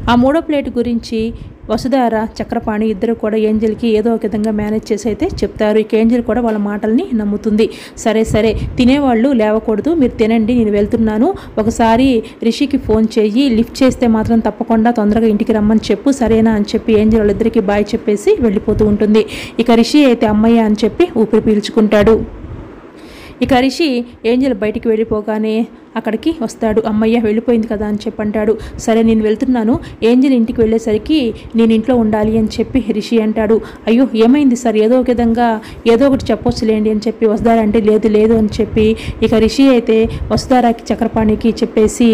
ఆ మూడో ప్లేట్ గురించి వసుధార చక్రపాణి ఇద్దరు కూడా ఏంజల్కి ఏదో ఒక విధంగా మేనేజ్ చేసి అయితే చెప్తారు ఇక ఏంజల్ కూడా వాళ్ళ మాటల్ని నమ్ముతుంది సరే సరే తినేవాళ్ళు లేవకూడదు మీరు తినండి నేను వెళ్తున్నాను ఒకసారి రిషికి ఫోన్ చేయి లిఫ్ట్ చేస్తే మాత్రం తప్పకుండా తొందరగా ఇంటికి రమ్మని చెప్పు సరేనా అని చెప్పి ఏంజల్ వాళ్ళిద్దరికి బాయ్ చెప్పేసి వెళ్ళిపోతూ ఉంటుంది ఇక రిషి అయితే అమ్మయ్య అని చెప్పి ఊపిరి పీల్చుకుంటాడు ఇక రిషి ఏంజల్ బయటికి వెళ్ళిపోగానే అక్కడికి వస్తాడు అమ్మయ్య వెళ్ళిపోయింది కదా అని చెప్పి అంటాడు సరే నేను వెళ్తున్నాను ఏంజల్ ఇంటికి వెళ్ళేసరికి నేను ఇంట్లో ఉండాలి అని చెప్పి రిషి అంటాడు అయ్యో ఏమైంది సార్ ఏదో ఒక విధంగా ఏదో ఒకటి చెప్పొచ్చులేండి అని చెప్పి వస్తారంటే లేదు లేదు అని చెప్పి ఇక రిషి అయితే వస్తారాకి చక్రపాణికి చెప్పేసి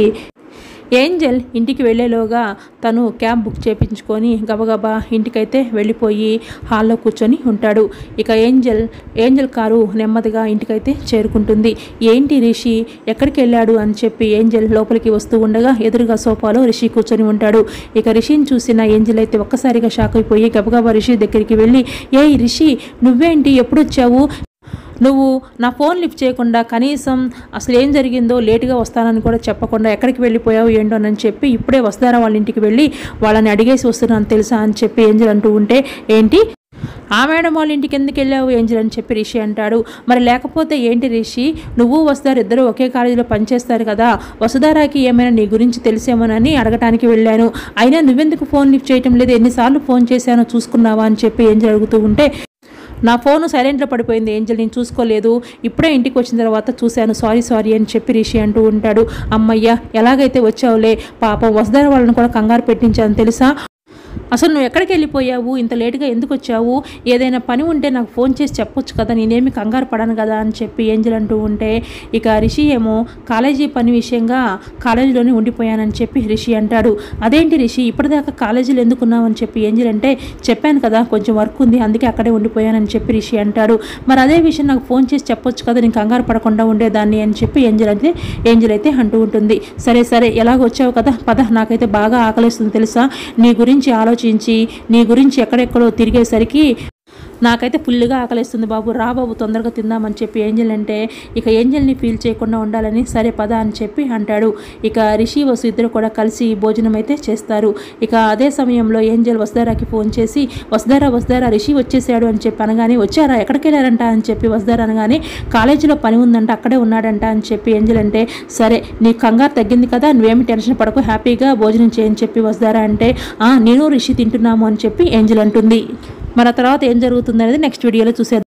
ఏంజల్ ఇంటికి వెళ్ళేలోగా తను క్యాబ్ బుక్ చేయించుకొని గబగబా ఇంటికైతే వెళ్ళిపోయి హాల్లో కూర్చొని ఉంటాడు ఇక ఏంజల్ ఏంజల్ కారు నెమ్మదిగా ఇంటికైతే చేరుకుంటుంది ఏంటి రిషి ఎక్కడికి వెళ్ళాడు అని చెప్పి ఏంజల్ లోపలికి వస్తూ ఉండగా ఎదురుగా సోఫాలో రిషి కూర్చొని ఉంటాడు ఇక రిషిని చూసిన ఏంజల్ అయితే ఒక్కసారిగా షాక్ అయిపోయి గబగబా రిషి దగ్గరికి వెళ్ళి ఏయ్ రిషి నువ్వేంటి ఎప్పుడు వచ్చావు నువ్వు నా ఫోన్ లిఫ్ట్ చేయకుండా కనీసం అసలు ఏం జరిగిందో లేటుగా వస్తానని కూడా చెప్పకుండా ఎక్కడికి వెళ్ళిపోయావు ఏంటోనని చెప్పి ఇప్పుడే వస్తారా వాళ్ళ ఇంటికి వెళ్ళి వాళ్ళని అడిగేసి వస్తున్నాను తెలుసా అని చెప్పి ఏంజల్ అంటూ ఉంటే ఏంటి ఆ మేడం వాళ్ళ ఇంటికి ఎందుకు వెళ్ళావు ఏంజల్ అని చెప్పి రిషి అంటాడు మరి లేకపోతే ఏంటి రిషి నువ్వు వస్తారు ఇద్దరు ఒకే కాలేజీలో పనిచేస్తారు కదా వసుధారాకి ఏమైనా నీ గురించి తెలిసేమోనని అడగటానికి వెళ్ళాను అయినా నువ్వెందుకు ఫోన్ లిఫ్ట్ చేయటం లేదు ఎన్నిసార్లు ఫోన్ చేశానో చూసుకున్నావా అని చెప్పి ఏంజల్ అడుగుతూ ఉంటే నా ఫోన్ సైలెంట్లో పడిపోయింది ఏంజల్ నేను చూసుకోలేదు ఇప్పుడే ఇంటికి వచ్చిన తర్వాత చూశాను సారీ సారీ అని చెప్పి రిషి అంటూ ఉంటాడు అమ్మయ్య ఎలాగైతే వచ్చావులే పాపం వసుధార వాళ్ళని కూడా కంగారు పెట్టించాను తెలుసా అసలు నువ్వు ఎక్కడికి వెళ్ళిపోయావు ఇంత లేటుగా ఎందుకు వచ్చావు ఏదైనా పని ఉంటే నాకు ఫోన్ చేసి చెప్పొచ్చు కదా నేనేమి కంగారు పడను కదా అని చెప్పి ఏంజల్ అంటూ ఉంటే ఇక రిషి ఏమో కాలేజీ పని విషయంగా కాలేజీలోనే ఉండిపోయానని చెప్పి రిషి అంటాడు అదేంటి రిషి ఇప్పటిదాకా కాలేజీలో ఎందుకున్నావు అని చెప్పి ఏంజల్ అంటే చెప్పాను కదా కొంచెం వర్క్ ఉంది అందుకే అక్కడే ఉండిపోయానని చెప్పి రిషి అంటాడు మరి అదే విషయం నాకు ఫోన్ చేసి చెప్పొచ్చు కదా నేను కంగారు పడకుండా ఉండేదాన్ని అని చెప్పి ఏంజల్ అయితే ఏంజల్ అయితే అంటూ ఉంటుంది సరే సరే ఎలాగ వచ్చావు కదా పద నాకైతే బాగా ఆకలిస్తుంది తెలుసా నీ గురించి ఆలోచించి నీ గురించి ఎక్కడెక్కడో తిరిగేసరికి నాకైతే ఫుల్గా ఆకలిస్తుంది బాబు రా బాబు తొందరగా తిందామని చెప్పి ఏంజల్ అంటే ఇక ఏంజల్ని ఫీల్ చేయకుండా ఉండాలని సరే పద అని చెప్పి అంటాడు ఇక రిషి వసు ఇద్దరు కూడా కలిసి భోజనం అయితే చేస్తారు ఇక అదే సమయంలో ఏంజల్ వసుధారాకి ఫోన్ చేసి వసుధారా వసుధారా రిషి వచ్చేసాడు అని చెప్పి అనగానే వచ్చారా ఎక్కడికి వెళ్ళారంట అని చెప్పి వసుధారా అనగానే కాలేజీలో పని ఉందంట అక్కడే ఉన్నాడంట అని చెప్పి ఏంజల్ అంటే సరే నీ కంగారు తగ్గింది కదా నువ్వేమి టెన్షన్ పడకు హ్యాపీగా భోజనం చేయని చెప్పి వసుధారా అంటే "ఆ, నేను రిషి తింటున్నాము అని చెప్పి ఏంజల్ అంటుంది మన తర్వాత ఏం జరుగుతుంది అనేది నెక్స్ట్ వీడియోలో చూసేద్దాం